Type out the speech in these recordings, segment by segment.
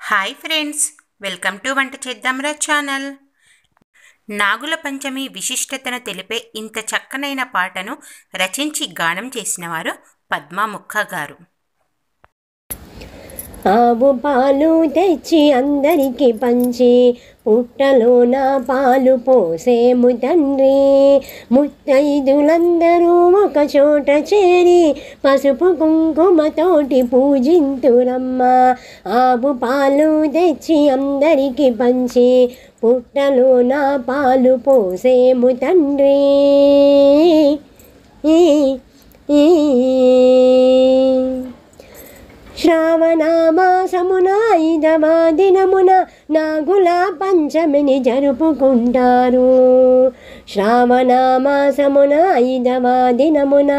hi friends welcome to వంట చేద్దాంరా channel నాగుల పంచమి విశిష్టతను తెలిపే ఇంత చక్కనైన పాటను రచించి గానం చేసినవారు పద్మా ముక్క గారు ఆవు పాలు తెచ్చి అందరికి పంచి పుట్టలో నా పాలు పోసేము తండ్రి ముత్తైదులందరూ ఒక చోట చేరి పసుపు కుంకుమతోటి పూజింతురమ్మ ఆవు పాలు తెచ్చి అందరికి పంచి పుట్టలో నా పాలు పోసేము తండ్రి ఈ ఈ శ్రావణమాసమున ఐదవ దినమున నాగుల పంచమిని జరుపుకుంటారు శ్రావణమాసమున ఐదవ దినమున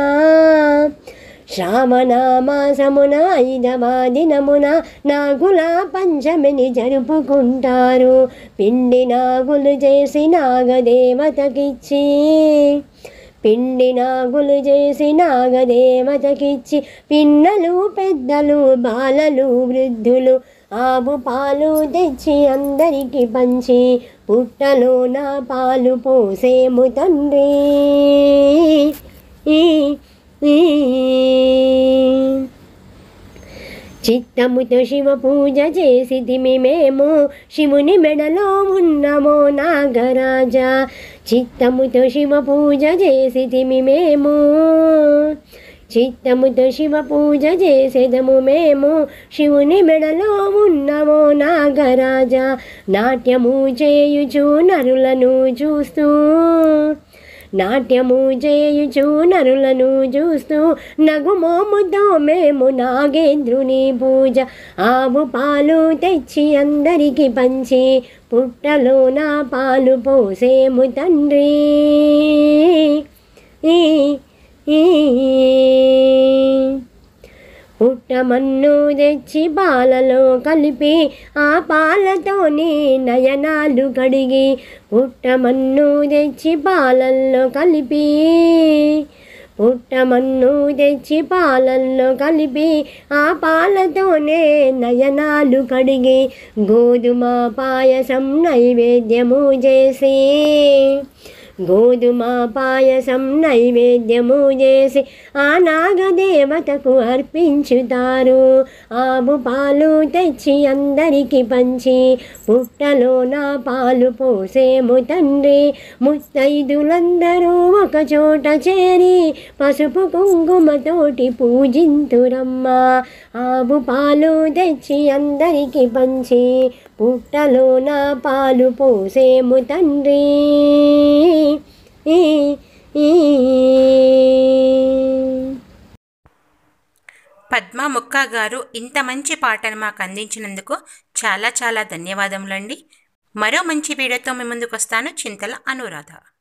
శ్రావణమాసమున ఐదవ దినమున నాగుల పంచమిని జరుపుకుంటారు పిండి నాగులు చేసి నాగదేవతకిచ్చి పిండి నాగులు చేసి నాగదేవతకిచ్చి పిన్నలు పెద్దలు బాలలు వృద్ధులు ఆవు పాలు తెచ్చి అందరికి పంచి పుట్టలో నా పాలు పోసేము తండ్రి ఈ ఈ చిత్తముతో శివ పూజ చేసితిమి మేము శివుని మెడలో ఉన్నమో నాగరాజా చిత్తముతో శివ పూజ చేసితిమి మేము చిత్తముతో శివ పూజ చేసేదము మేము శివుని మెడలో ఉన్నమో నాగరాజా నాట్యము చేయుచు నరులను చూస్తూ నాట్యము చేయుచు నరులను చూస్తూ నగుమోముతో మేము నాగేంద్రుని పూజ ఆవు పాలు తెచ్చి అందరికి పంచి పుట్టలో నా పాలు పోసేము తండ్రి ఈ ఈ పుట్టమన్ను తెచ్చి పాలలో కలిపి ఆ పాలతోని నయనాలు కడిగి పుట్టమన్ను తెచ్చి పాలల్లో కలిపి పుట్టమన్ను తెచ్చి పాలల్లో కలిపి ఆ పాలతోనే నయనాలు కడిగి గోధుమ పాయసం నైవేద్యము చేసి గోధుమ పాయసం నైవేద్యము చేసి ఆ నాగదేవతకు అర్పించుతారు ఆవు పాలు తెచ్చి అందరికి పంచి పుట్టలో నా పాలు పోసేము తండ్రి ముత్తైదులందరూ ఒక చోట చేరి పసుపు కుంకుమతోటి పూజింతురమ్మ ఆవు పాలు తెచ్చి అందరికి పంచి పుట్టలో నా పాలు పోసేము తండ్రి ఈ ఈ పద్మా ముక్క గారు ఇంత మంచి పాటను మాకు అందించినందుకు చాలా చాలా ధన్యవాదములండి మరో మంచి వీడియోతో మీ ముందుకు వస్తాను చింతల అనురాధ